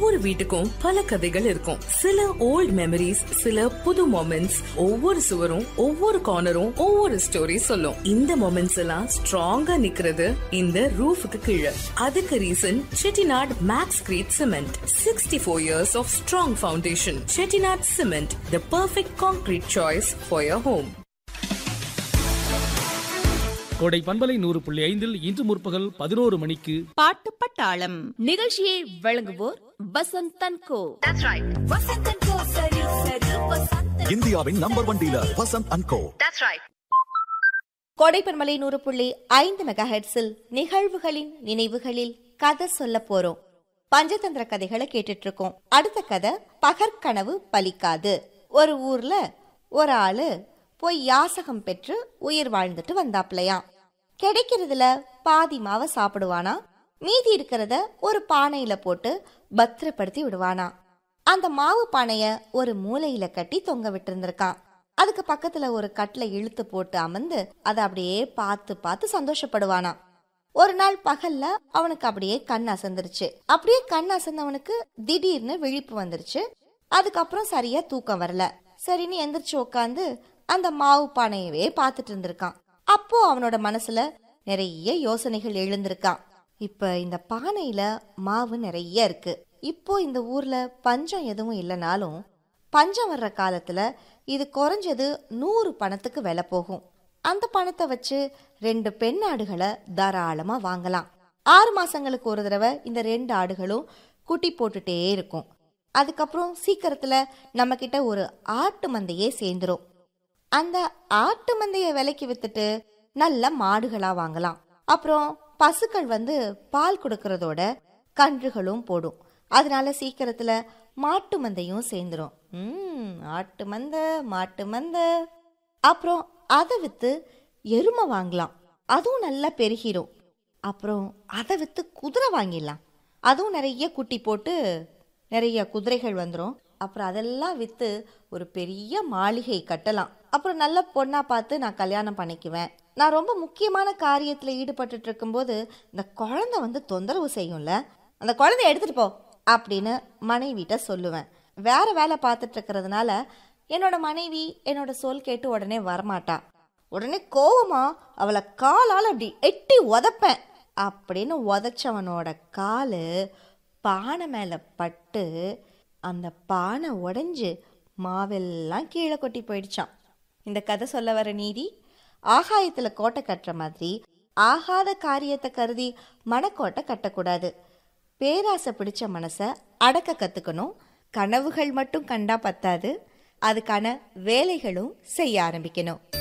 ஒவ்வொரு வீட்டுக்கும் பல கதைகள் இருக்கும் சில ஓல்ட் மெமரிஸ் சில புது மொமெண்ட்ஸ் ஒவ்வொரு சுவரும் ஒவ்வொரு கார்னரும் ஒவ்வொரு ஸ்டோரி சொல்லும் இந்த மொமெண்ட்ஸ் எல்லாம் ஸ்ட்ராங்கா நிக்கிறது இந்த ரூஃபுக்கு கீழே அதுக்கு reason Chettinad Maxcrete cement sixty four years of strong foundation Chettinad cement the perfect concrete choice for your home Kodai பண்பலை நூறு புள்ளி ஐந்தில் இன்று முற்பகல் பதினோரு மணிக்கு பாட்டு பட்டாளம் நிகழ்ச்சியை வழங்குவோர் வசந்த் தன்கோ இந்தியாவின் number one dealer Vasanth and co கோடைப்பன்மலை நூறு புள்ளி ஐந்து மெகா ஹெட்ஸில் நிகழ்வுகளின் நினைவுகளில் கதை சொல்ல போறோம் பஞ்சதந்திர கதைகளை கேட்டுட்டு இருக்கோம் அடுத்த கதை பகற்கனவு பலிக்காது ஒரு ஊர்ல ஒரு ஆளு போய் யாசகம் பெற்று உயிர் வாழ்ந்துட்டு வந்தாப்லையாம் கிடைக்கிறதுல பாதி மாவை சாப்பிடுவானா மீதி இருக்கிறத ஒரு பானையில போட்டு பத்திரப்படுத்தி விடுவானா அந்த மாவு பானைய ஒரு மூலையில கட்டி தொங்க விட்டிருந்திருக்கான் அதுக்கு பக்கத்துல ஒரு கட்டில இழுத்து போட்டு அமர்ந்து அதை அப்படியே பார்த்து பார்த்து சந்தோஷப்படுவானா ஒரு நாள் பகல்ல அவனுக்கு அப்படியே கண் அசந்துருச்சு அப்படியே கண் அசந்தவனுக்கு திடீர்னு விழிப்பு வந்துருச்சு அதுக்கப்புறம் சரியா தூக்கம் வரல சரின்னு எந்திரிச்சு உட்காந்து அந்த மாவு பானையவே பார்த்துட்டு இருந்திருக்கான் அப்போ அவனோட மனசுல நிறைய யோசனைகள் எழுந்திருக்கான் இப்ப இந்த பானையில மாவு நிறைய இருக்கு இப்போ இந்த ஊர்ல பஞ்சம் எதுவும் இல்லைனாலும் பஞ்சம் வர்ற காலத்துல இது குறைஞ்சது நூறு பணத்துக்கு விலை போகும் அந்த பணத்தை வச்சு ரெண்டு பெண் ஆடுகளை தாராளமா வாங்கலாம் ஆறு மாசங்களுக்கு ஒரு தடவை இந்த ரெண்டு ஆடுகளும் குட்டி போட்டுட்டே இருக்கும் அதுக்கப்புறம் சீக்கிரத்துல நம்ம கிட்ட ஒரு ஆட்டு மந்தையே சேர்ந்துரும் அந்த ஆட்டு மந்தைய விலைக்கு வித்துட்டு நல்ல மாடுகளா வாங்கலாம் அப்புறம் பசுக்கள் வந்து பால் கொடுக்கறதோட கன்றுகளும் போடும் அதனால சீக்கிரத்துல மாட்டு மந்தையும் சேர்ந்துரும் ம் ஆட்டு மந்த மாட்டு மந்த அப்புறம் அதை வித்து எருமை வாங்கலாம் அதுவும் நல்லா பெருகிரும் அப்புறம் அதை வித்து குதிரை வாங்கிடலாம் அதுவும் நிறைய குட்டி போட்டு நிறைய குதிரைகள் வந்துடும் அப்புறம் அதெல்லாம் விற்று ஒரு பெரிய மாளிகை கட்டலாம் அப்புறம் நல்ல பொண்ணா பார்த்து நான் கல்யாணம் பண்ணிக்குவேன் நான் ரொம்ப முக்கியமான காரியத்தில் ஈடுபட்டுட்டு இருக்கும்போது இந்த குழந்தை வந்து தொந்தரவு செய்யும்ல அந்த குழந்தைய எடுத்துட்டு போ அப்படின்னு மனைவிட்ட சொல்லுவேன் வேற வேலை பார்த்துட்டு இருக்கிறதுனால என்னோட மனைவி என்னோட சொல் கேட்டு உடனே வரமாட்டா உடனே கோவமா அவளை காலால் அப்படி எட்டி உதப்பேன் அப்படின்னு உதச்சவனோட காலு பானை மேலே பட்டு அந்த பானை உடைஞ்சு மாவெல்லாம் கீழே கொட்டி போயிடுச்சான் இந்த கதை சொல்ல வர நீதி ஆகாயத்தில் கோட்டை கட்டுற மாதிரி ஆகாத காரியத்தை கருதி மனக்கோட்டை கட்டக்கூடாது பேராசை பிடிச்ச மனசை அடக்க கற்றுக்கணும் கனவுகள் மட்டும் கண்டா பத்தாது அதுக்கான வேலைகளும் செய்ய ஆரம்பிக்கணும்